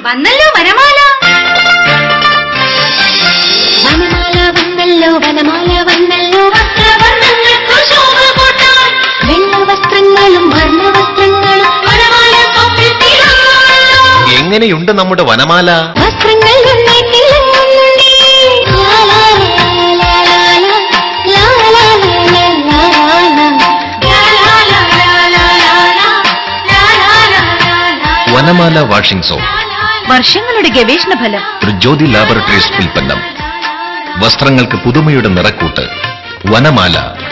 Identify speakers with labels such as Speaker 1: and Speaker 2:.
Speaker 1: വന്നല്ലോ വനമാല
Speaker 2: വനമാല വന്നല്ലോ വനമാല വന്നല്ലോ വസ്ത്രവർണ്ണങ്ങൾക്കു ശോഭ കൂട്ടാൻ വെള്ള വസ്ത്രങ്ങളും വർണ്ണ വസ്ത്രങ്ങളും വനമാല തൊപ്പിൽ തിളങ്ങുന്നു.
Speaker 3: എങ്ങനെയുണ്ട് നമ്മുടെ വനമാല
Speaker 2: വസ്ത്രങ്ങൾ നന്നേ തിളങ്ങുന്നുണ്ടേ. ലാ, ലാ, ലാ, ലാ, ലാ, ലാ, ലാ, ലാ, ലാ, ലാ, ലാ, ലാ. ലാ, ലാ, ലാ, ലാ, ലാ, ലാ, ലാ, ലാ, ലാ, ലാ, ലാ, ലാ.
Speaker 3: വനമാല വാഷിംഗ് സോപ്പ്
Speaker 1: വർഷങ്ങളുടെ ഗവേഷണ ഫലം
Speaker 3: ത്രിജ്യോതി ലാബറട്ടറീസ് ഉൽപ്പന്നം വസ്ത്രങ്ങൾക്ക് പുതുമയുടെ നിറക്കൂട്ട് വനമാല